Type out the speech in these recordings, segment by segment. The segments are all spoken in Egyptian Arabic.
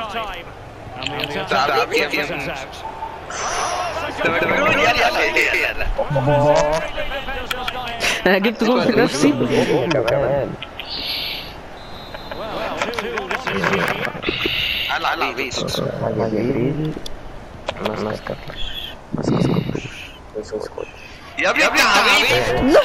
time. And the attack تعال is يا out. يلا انا جبت جول في نفسي كمان على على حاجة جديد ماسكة ماسكة يا ابني يا حبيبي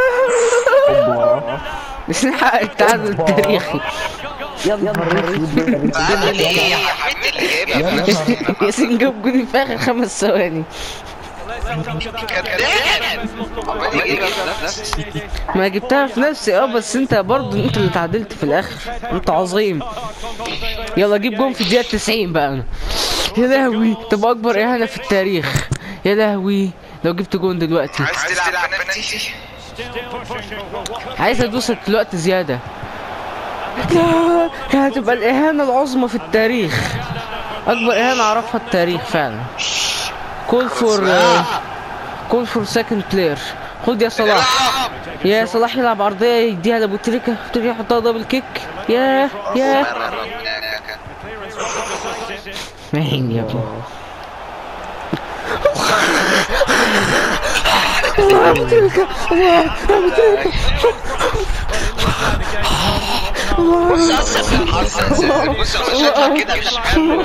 مش نحقق التعادل التاريخي يا نهار اسود تعالى ليه يا حبيبي اللي جايبها بنفسك ياسين جاب جولي في اخر خمس ثواني كداب عمال يجيبها بنفسك ما جبتها في نفسي اه بس انت برضه انت اللي تعادلت في الاخر انت عظيم يلا جيب جون في الدقيقه 90 بقى انا يا لهوي تبقى اكبر اهانه في التاريخ يا لهوي لو جبت جون دلوقتي عايز تلعب بنفسي عايز ادوسك دلوقتي زياده لا كانت هتبقى الاهانه العظمى في التاريخ اكبر اهانه عرفها التاريخ فعلا كول فور كول فور سكند بلاير خد يا صلاح يا صلاح يلعب عرضيه يديها لابو تريكه ابو تريكه يحطها دبل كيك يا يا مين يا ابني الله ابو تريكه الله ابو تريكه بص اصلا بص شكلك كده مش حلو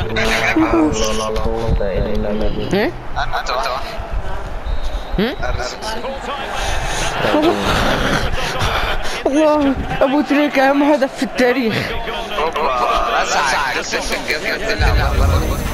ايه انت واحد الله ابو تريكه اهم هدف في التاريخ اوبا اسعد لسه في الجنة